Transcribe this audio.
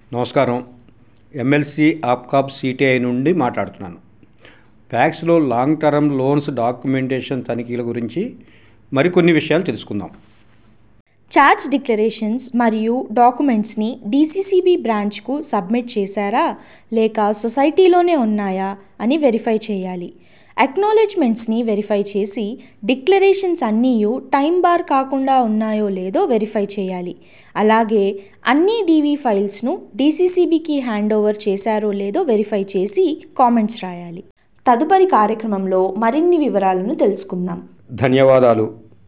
నమస్కారం MLC APCOB CTI నుండి మాట్లాడుతున్నాను ప్యాక్స్లో లాంగ్ టర్మ్ లోన్స్ డాక్యుమెంటేషన్ తనిఖీల గురించి మరికొన్ని విషయాలు తెలుసుకుందాం ఛార్జ్ డిక్లరేషన్స్ మరియు డాక్యుమెంట్స్ని డీసీసీబీ బ్రాంచ్కు సబ్మిట్ చేశారా లేక సొసైటీలోనే ఉన్నాయా అని వెరిఫై చేయాలి అక్నాలెడ్జ్మెంట్స్ని వెరిఫై చేసి డిక్లరేషన్స్ అన్నీయు టైం బార్ కాకుండా ఉన్నాయో లేదో వెరిఫై చేయాలి అలాగే అన్ని డీవీ ఫైల్స్ను డీసీసీబీకి హ్యాండ్ ఓవర్ చేశారో లేదో వెరిఫై చేసి కామెంట్స్ రాయాలి తదుపరి కార్యక్రమంలో మరిన్ని వివరాలను తెలుసుకుందాం ధన్యవాదాలు